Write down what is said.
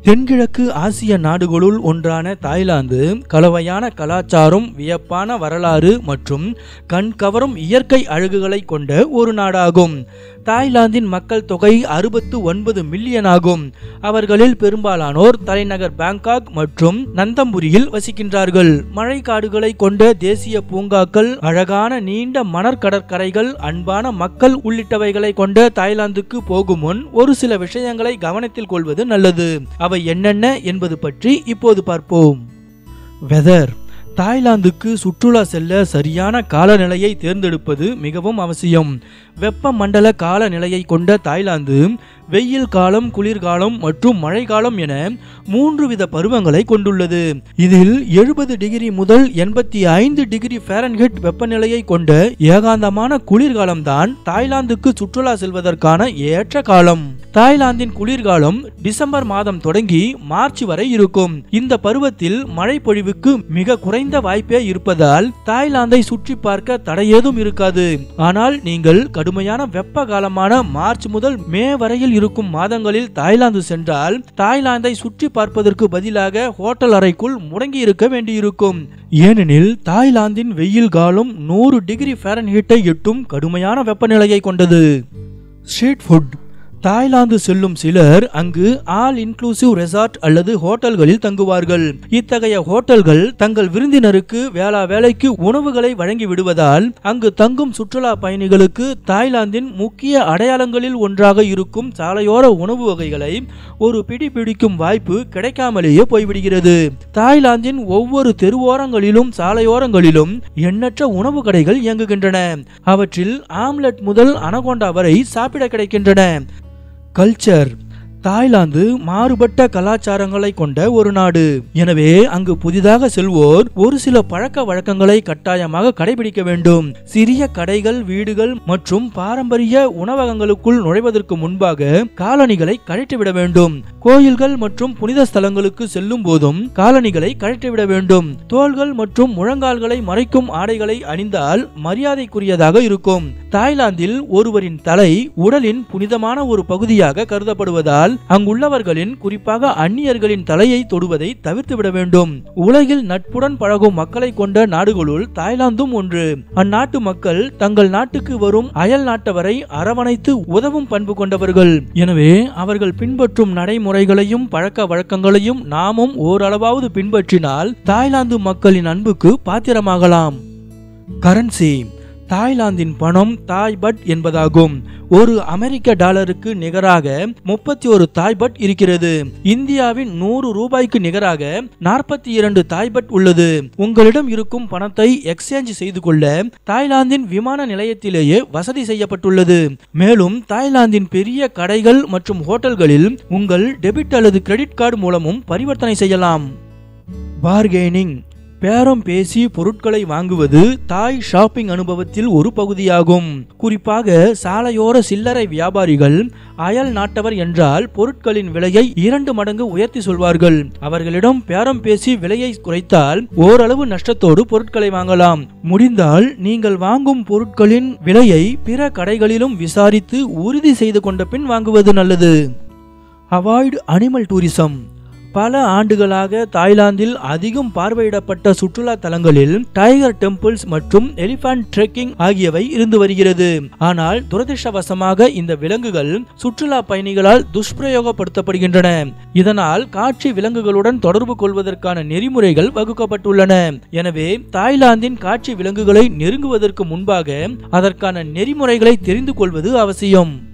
தென்கிழக்கு ஆசிய நாடுகளுள் ஒன்றான தாய்லாந்து கலவையான கலாச்சாரம் வியப்பான வரலாறு மற்றும் கண்கவரும் இயற்கை அழகுகளை கொண்ட ஒரு நாடாகும் தாய்லாந்தின் மக்கள் தொகை அறுபத்து ஒன்பது மில்லியன் ஆகும் அவர்களில் பெரும்பாலானோர் தலைநகர் பாங்காக் மற்றும் நந்தம்புரியில் வசிக்கின்றார்கள் மழைக்காடுகளை கொண்ட தேசிய பூங்காக்கள் அழகான நீண்ட மணற்கடற்கரைகள் அன்பான மக்கள் உள்ளிட்டவைகளை கொண்ட தாய்லாந்துக்கு போகும் முன் ஒரு சில விஷயங்களை கவனத்தில் கொள்வது நல்லது அவை என்னென்ன என்பது பற்றி இப்போது பார்ப்போம் வெதர் தாய்லாந்துக்கு சுற்றுலா செல்ல சரியான காலநிலையை தேர்ந்தெடுப்பது மிகவும் அவசியம் வெப்பமண்டல காலநிலையை கொண்ட தாய்லாந்து வெயில் காலம் குளிர்காலம் மற்றும் மழைக்காலம் என மூன்று வித பருவங்களை கொண்டுள்ளது இதில் எழுபது டிகிரி முதல் எண்பத்தி ஐந்து டிகிரி ஃபாரன்ஹீட் வெப்பநிலையை கொண்ட ஏகாந்தமான குளிர்காலம்தான் தாய்லாந்துக்கு சுற்றுலா செல்வதற்கான ஏற்ற காலம் தாய்லாந்தின் குளிர்காலம் டிசம்பர் மாதம் தொடங்கி மார்ச் வரை இருக்கும் இந்த பருவத்தில் மழை பொழிவுக்கு மிக குறைந்த வாய்ப்பே இருப்பதால் தாய்லாந்தை சுற்றி பார்க்க தடையேதும் இருக்காது ஆனால் நீங்கள் கடுமையான வெப்ப காலமான மார்ச் முதல் மே வரையில் இருக்கும் மாதங்களில் தாய்லாந்து சென்றால் தாய்லாந்தை சுற்றி பார்ப்பதற்கு பதிலாக ஹோட்டல் அறைக்குள் முடங்கி இருக்க வேண்டியிருக்கும் ஏனெனில் தாய்லாந்தின் வெயில் காலம் நூறு டிகிரி ஃபாரன்ஹீட்டை எட்டும் கடுமையான வெப்பநிலையை கொண்டது ஸ்ட்ரீட் ஃபுட் தாய்லாந்து செல்லும் சிலர் அங்கு ஆல் இன்க்ளூசிவ் ரெசார்ட் அல்லது ஹோட்டல்களில் தங்குவார்கள் இத்தகைய ஹோட்டல்கள் தங்கள் விருந்தினருக்கு வேளா வேலைக்கு உணவுகளை வழங்கி விடுவதால் அங்கு தங்கும் சுற்றுலா பயணிகளுக்கு தாய்லாந்தின் முக்கிய அடையாளங்களில் ஒன்றாக இருக்கும் சாலையோர உணவு வகைகளை ஒரு பிடி பிடிக்கும் வாய்ப்பு கிடைக்காமலேயே போய்விடுகிறது தாய்லாந்தின் ஒவ்வொரு தெருவோரங்களிலும் சாலையோரங்களிலும் எண்ணற்ற உணவு கடைகள் இயங்குகின்றன அவற்றில் ஆம்லெட் முதல் அனகோண்டா வரை சாப்பிட கிடைக்கின்றன கல்ச்சர் தாய்லாந்து மாறுபட்ட கலாச்சாரங்களை கொண்ட ஒரு நாடு எனவே அங்கு புதிதாக செல்வோர் ஒரு சில பழக்க வழக்கங்களை கட்டாயமாக கடைபிடிக்க வேண்டும் சிறிய கடைகள் வீடுகள் மற்றும் பாரம்பரிய உணவகங்களுக்குள் நுழைவதற்கு முன்பாக காலணிகளை கழற்றிவிட வேண்டும் கோயில்கள் மற்றும் புனித ஸ்தலங்களுக்கு செல்லும் போதும் காலணிகளை கழற்றிவிட வேண்டும் தோள்கள் மற்றும் முழங்கால்களை மறைக்கும் ஆடைகளை அணிந்தால் மரியாதைக்குரியதாக இருக்கும் தாய்லாந்தில் ஒருவரின் தலை உடலின் புனிதமான ஒரு பகுதியாக கருதப்படுவதால் அங்குள்ளவர்களின் குறிப்பாக அந்நியர்களின் தலையை தொடுவதை தவிர்த்து விட வேண்டும் உலகில் நட்புடன் பழகும் மக்களை கொண்ட நாடுகளுள் தாய்லாந்தும் ஒன்று அந்நாட்டு மக்கள் தங்கள் நாட்டுக்கு வரும் அயல் நாட்டவரை அரவணைத்து உதவும் பண்பு கொண்டவர்கள் எனவே அவர்கள் பின்பற்றும் நடைமுறைகளையும் பழக்க வழக்கங்களையும் நாமும் ஓரளவாவது பின்பற்றினால் தாய்லாந்து மக்களின் அன்புக்கு பாத்திரமாகலாம் கரன்சி தாய்லாந்தின் பணம் தாய் பட் என்பதாகும் ஒரு அமெரிக்க டாலருக்கு நிகராக முப்பத்தி ஒரு தாய்பட் இருக்கிறது இந்தியாவின் நூறு ரூபாய்க்கு நிகராக நாற்பத்தி இரண்டு தாய்பட் உள்ளது உங்களிடம் இருக்கும் பணத்தை எக்ஸ்சேஞ்ச் செய்து கொள்ள தாய்லாந்தின் விமான நிலையத்திலேயே வசதி செய்யப்பட்டுள்ளது மேலும் தாய்லாந்தின் பெரிய கடைகள் மற்றும் ஹோட்டல்களில் உங்கள் டெபிட் அல்லது கிரெடிட் கார்டு மூலமும் பரிவர்த்தனை செய்யலாம் பார்கெனிங் பேரம் பேசி பொருட்களை வாங்குவது தாய் ஷாப்பிங் அனுபவத்தில் ஒரு பகுதியாகும் குறிப்பாக சாலையோர சில்லறை வியாபாரிகள் அயல் நாட்டவர் என்றால் பொருட்களின் விலையை இரண்டு மடங்கு உயர்த்தி சொல்வார்கள் அவர்களிடம் பேரம் பேசி விலையை குறைத்தால் ஓரளவு நஷ்டத்தோடு பொருட்களை வாங்கலாம் முடிந்தால் நீங்கள் வாங்கும் பொருட்களின் விலையை பிற கடைகளிலும் விசாரித்து உறுதி செய்து கொண்ட பின் வாங்குவது நல்லது அவாய்டு அனிமல் டூரிசம் பல ஆண்டுகளாக தாய்லாந்தில் அதிகம் பார்வையிடப்பட்ட சுற்றுலா தலங்களில் டைகர் டெம்பிள்ஸ் மற்றும் எலிஃபண்ட் ட்ரெக்கிங் ஆகியவை இருந்து வருகிறது ஆனால் துரதிருஷ்டவசமாக இந்த விலங்குகள் சுற்றுலா பயணிகளால் துஷ்பிரயோகப்படுத்தப்படுகின்றன இதனால் காட்சி விலங்குகளுடன் தொடர்பு கொள்வதற்கான நெறிமுறைகள் வகுக்கப்பட்டுள்ளன எனவே தாய்லாந்தின் காட்சி விலங்குகளை நெருங்குவதற்கு முன்பாக அதற்கான நெறிமுறைகளை தெரிந்து கொள்வது அவசியம்